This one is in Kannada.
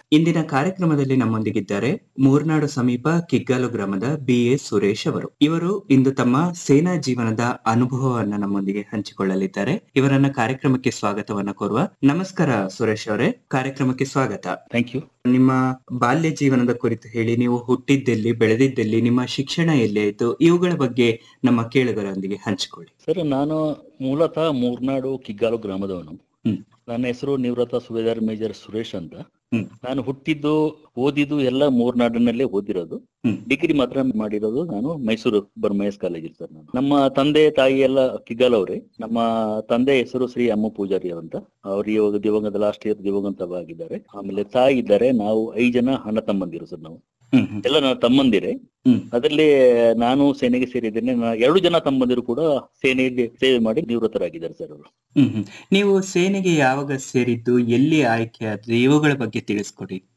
ಇಂದಿನ ಕಾರ್ಯಕ್ರಮದಲ್ಲಿ ನಮ್ಮೊಂದಿಗಿದ್ದಾರೆ ಮೂರ್ನಾಡು ಸಮೀಪ ಕಿಗ್ಗಾಲು ಗ್ರಾಮದ ಬಿ ಎ ಸುರೇಶ್ ಅವರು ಇವರು ಇಂದು ತಮ್ಮ ಸೇನಾ ಜೀವನದ ಅನುಭವವನ್ನ ನಮ್ಮೊಂದಿಗೆ ಹಂಚಿಕೊಳ್ಳಲಿದ್ದಾರೆ ಇವರನ್ನ ಕಾರ್ಯಕ್ರಮಕ್ಕೆ ಸ್ವಾಗತವನ್ನ ಕೋರುವ ನಮಸ್ಕಾರ ಸುರೇಶ್ ಅವರೇ ಕಾರ್ಯಕ್ರಮಕ್ಕೆ ಸ್ವಾಗತ ಥ್ಯಾಂಕ್ ಯು ನಿಮ್ಮ ಬಾಲ್ಯ ಜೀವನದ ಕುರಿತು ಹೇಳಿ ನೀವು ಹುಟ್ಟಿದ್ದೆಲ್ಲಿ ಬೆಳೆದಿದ್ದೆಲ್ಲಿ ನಿಮ್ಮ ಶಿಕ್ಷಣ ಎಲ್ಲಿ ಆಯ್ತು ಇವುಗಳ ಬಗ್ಗೆ ನಮ್ಮ ಕೇಳುಗರೊಂದಿಗೆ ಹಂಚಿಕೊಳ್ಳಿ ಸರ್ ನಾನು ಮೂಲತಃ ಮೂರ್ನಾಡು ಕಿಗ್ಗಾಲು ಗ್ರಾಮದವನು ಹ್ಮ್. ನನ್ನ ಹೆಸರು ನಿವೃತ್ತ ಸುಬೇದಾರ್ ಮೇಜರ್ ಸುರೇಶ್ ಅಂತ ಹ್ಮ್. ನಾನು ಹುಟ್ಟಿದ್ದು ಓದಿದ್ದು ಎಲ್ಲ ಮೂರ್ನಾಡಿನಲ್ಲೇ ಓದಿರೋದು ಹ್ಮ್. ಡಿಗ್ರಿ ಮಾತ್ರ ಮಾಡಿರೋದು ನಾನು ಮೈಸೂರು ಬರ್ಮಯಸ್ ಕಾಲೇಜಲ್ಲಿ ಸರ್ ನಾನು ನಮ್ಮ ತಂದೆ ತಾಯಿ ಎಲ್ಲ ಕಿಗ್ಗಾಲ್ ಅವರೇ ನಮ್ಮ ತಂದೆ ಹೆಸರು ಶ್ರೀ ಅಮ್ಮ ಪೂಜಾರಿ ಅಂತ ಅವ್ರು ಇವಾಗ ದಿವಂಗತ ಲಾಸ್ಟ್ ಇಯರ್ ದಿವಂಗತವಾಗಿದ್ದಾರೆ ಆಮೇಲೆ ತಾಯಿ ಇದ್ದಾರೆ ನಾವು ಐದು ಜನ ಅಣ್ಣ ತಮ್ಮಂದಿರು ಸರ್ ನಾವು ಹ್ಮ್ ಹ್ಮ್ ಎಲ್ಲ ನನ್ನ ತಮ್ಮಂದಿರೇ ಹ್ಮ್. ಅದರಲ್ಲಿ ನಾನು ಸೇನೆಗೆ ಸೇರಿದ್ದೇನೆ ನಾ- ಎರಡು ಜನ ತಮ್ಮಂದಿರು ಕೂಡ ಸೇನೆಯಲ್ಲಿ ಸೇವೆ ಮಾಡಿ ನಿವೃತ್ತರಾಗಿದ್ದಾರೆ ಸರ್ ಅವರು ಹ್ಮ್ ಹ್ಮ್. ನೀವು ಸೇನೆಗೆ ಯಾವಾಗ ಸೇರಿದ್ದು ಎಲ್ಲಿ ಆಯ್ಕೆ ಆದ್ರಿ ಇವುಗಳ ಬಗ್ಗೆ ತಿಳಿಸ್ಕೊಡಿ